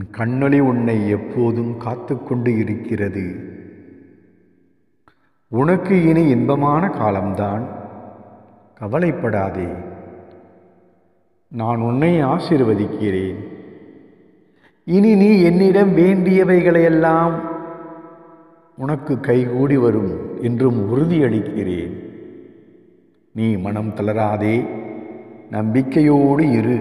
கண்ணொளி உன்னை எப்போதும் காத்து கொண்டு இருக்கிறது உனக்கு இனி இன்பமான காலம்தான் கவலைப்படாதே நான் உன்னை ஆசீர்வதிக்கிறேன் இனி நீ என்னிடம் வேண்டியவைகளையெல்லாம் உனக்கு கைகூடி வரும் என்றும் உறுதியளிக்கிறேன் நீ மனம் தளராதே நம்பிக்கையோடு இரு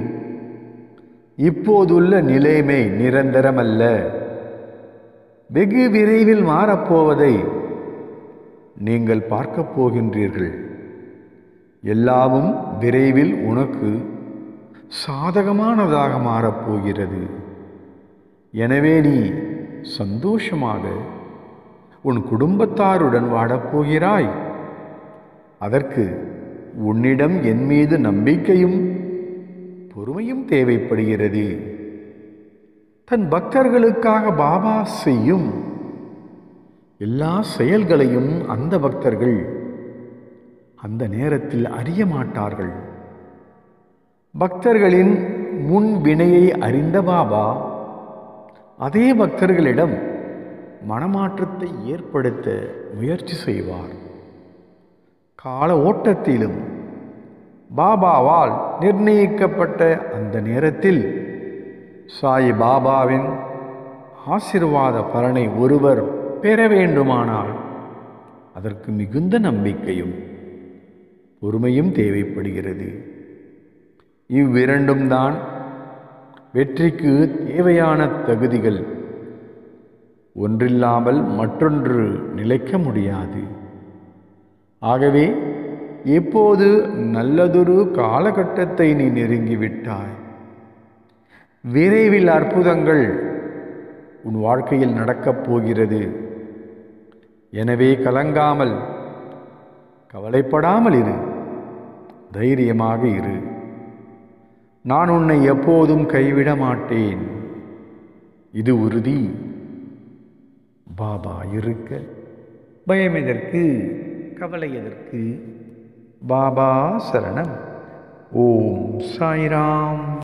இப்போதுள்ள நிலைமை நிரந்தரமல்ல வெகு விரைவில் மாறப்போவதை நீங்கள் பார்க்கப் போகின்றீர்கள் எல்லாமும் விரைவில் உனக்கு சாதகமானதாக மாறப்போகிறது எனவே நீ சந்தோஷமாக உன் குடும்பத்தாருடன் வாழப்போகிறாய் அதற்கு உன்னிடம் என் மீது நம்பிக்கையும் பொறுமையும் தேவைப்படுகிறது தன் பக்தர்களுக்காக பாபா செய்யும் எல்லா செயல்களையும் அந்த பக்தர்கள் அந்த நேரத்தில் அறிய மாட்டார்கள் பக்தர்களின் முன் வினையை அறிந்த பாபா அதே பக்தர்களிடம் மனமாற்றத்தை ஏற்படுத்த முயற்சி செய்வார் கால ஓட்டத்திலும் பாபாவால் நிர்ணயிக்கப்பட்ட அந்த நேரத்தில் சாய் பாபாவின் ஆசிர்வாத பலனை ஒருவர் பெற வேண்டுமானால் அதற்கு மிகுந்த நம்பிக்கையும் பொறுமையும் தேவைப்படுகிறது இவ்விரண்டும் தான் வெற்றிக்கு தேவையான தகுதிகள் ஒன்றில்லாமல் மற்றொன்று நிலைக்க முடியாது ஆகவே எப்போது நல்லதொரு காலகட்டத்தை நீ நெருங்கிவிட்டாய் விரைவில் அற்புதங்கள் உன் வாழ்க்கையில் நடக்கப் போகிறது எனவே கலங்காமல் கவலைப்படாமல் இரு தைரியமாக இரு நான் உன்னை எப்போதும் கைவிட மாட்டேன் இது உறுதி பாபா இருக்க பயம் எதற்கு கவலை எதற்கு பாபா சரணம் ஓம் சாய்ராம்